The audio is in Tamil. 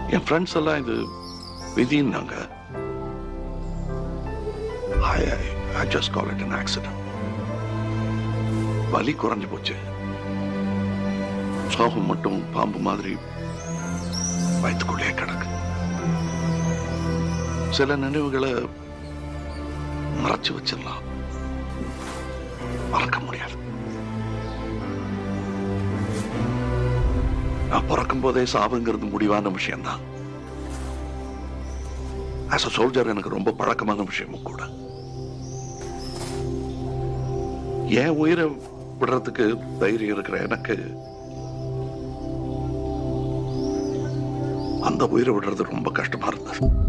என் ஃப்ரெண்ட்ஸ் எல்லாம் இது விதின்னாங்க I I just call it an accident வலி குறைஞ்சு போச்சு சோகம் மட்டும் பாம்பு மாதிரி வயிற்றுக்குள்ளே கிடக்கு சில நினைவுகளை மறைச்சு வச்சிடலாம் மறக்க முடியாது நான் பிறக்கும் போதே சாவுங்கிறது முடிவான விஷயம்தான் ஆஸ் அ சோல்ஜர் எனக்கு ரொம்ப பழக்கமான விஷயமும் கூட என் உயிரை விடுறதுக்கு தைரியம் இருக்கிற எனக்கு அந்த உயிரை விடுறது ரொம்ப கஷ்டமா இருந்தது